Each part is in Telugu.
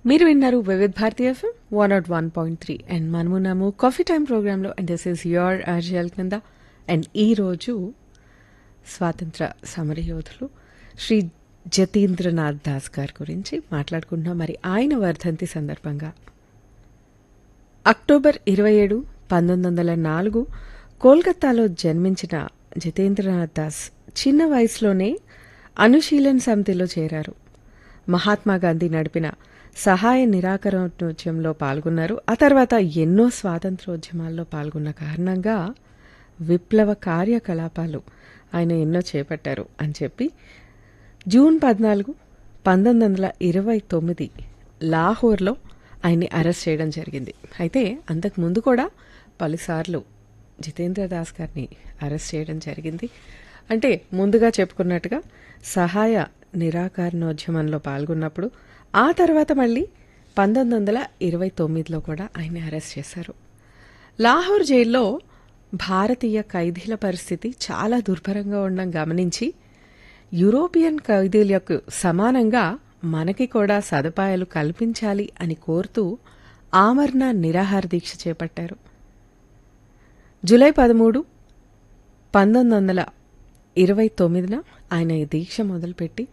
మీరు విన్నారు Vividh Bharati FM one nought one point three and మనమున్నాము కాఫీ టైం ప్రోగ్రాంలో అండ్ దిస్ ఈస్ యువర్ ఆర్జియల్ కింద అండ్ ఈరోజు స్వాతంత్ర సమరయోధులు శ్రీ జతీంద్రనాథ్ దాస్ గారి గురించి మాట్లాడుకుంటున్నాం మరి ఆయన వర్ధంతి సందర్భంగా అక్టోబర్ ఇరవై ఏడు పంతొమ్మిది వందల నాలుగు కోల్కతాలో జన్మించిన జితేంద్రనాథ్ దాస్ చిన్న వయసులోనే అనుశీలన్ సమితిలో చేరారు మహాత్మా గాంధీ నడిపిన సహాయ నిరాకరణోద్యమంలో పాల్గొన్నారు ఆ తర్వాత ఎన్నో స్వాతంత్రోద్యమాల్లో పాల్గొన్న కారణంగా విప్లవ కార్యకలాపాలు ఆయన ఎన్నో చేపట్టారు అని చెప్పి జూన్ పద్నాలుగు పంతొమ్మిది వందల ఇరవై తొమ్మిది లాహోర్లో ఆయన్ని అరెస్ట్ చేయడం జరిగింది అయితే అంతకు ముందు కూడా పలుసార్లు జితేంద్ర దాస్ గారిని అరెస్ట్ చేయడం జరిగింది అంటే ముందుగా చెప్పుకున్నట్టుగా సహాయ నిరాకరణోద్యమంలో పాల్గొన్నప్పుడు ఆ తర్వాత మళ్ళీ పంతొమ్మిది వందల ఇరవై తొమ్మిదిలో కూడా ఆయన్ని అరెస్ట్ చేశారు లాహోర్ జైల్లో భారతీయ ఖైదీల పరిస్థితి చాలా దుర్భరంగా ఉండడం గమనించి యూరోపియన్ ఖైదీలకు సమానంగా మనకి కూడా సదుపాయాలు కల్పించాలి అని కోరుతూ ఆమరణ నిరాహార దీక్ష చేపట్టారు జూలై పదమూడు పంతొమ్మిది వందల ఇరవై తొమ్మిదిన ఆయన ఈ దీక్ష మొదలుపెట్టి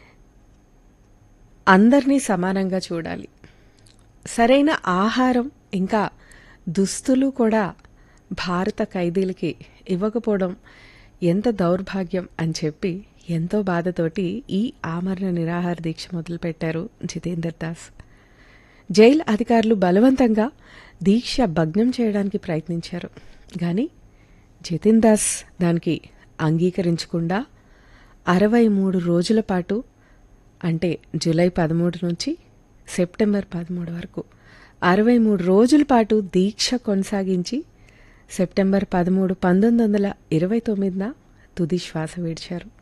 అందరినీ సమానంగా చూడాలి సరైన ఆహారం ఇంకా దుస్తులు కూడా భారత ఖైదీలకి ఇవ్వకపోవడం ఎంత దౌర్భాగ్యం అని చెప్పి ఎంతో బాధతోటి ఈ ఆమరణ నిరాహార దీక్ష మొదలుపెట్టారు జితేందర్ దాస్ జైలు అధికారులు బలవంతంగా దీక్ష భగ్నం చేయడానికి ప్రయత్నించారు కానీ జితిన్ దాస్ దానికి అంగీకరించకుండా అరవై మూడు రోజుల పాటు అంటే జూలై పదమూడు నుంచి సెప్టెంబర్ పదమూడు వరకు అరవై మూడు రోజుల పాటు దీక్ష కొనసాగించి సెప్టెంబర్ పదమూడు పంతొమ్మిది వందల ఇరవై తొమ్మిదిన తుది శ్వాస విడిచారు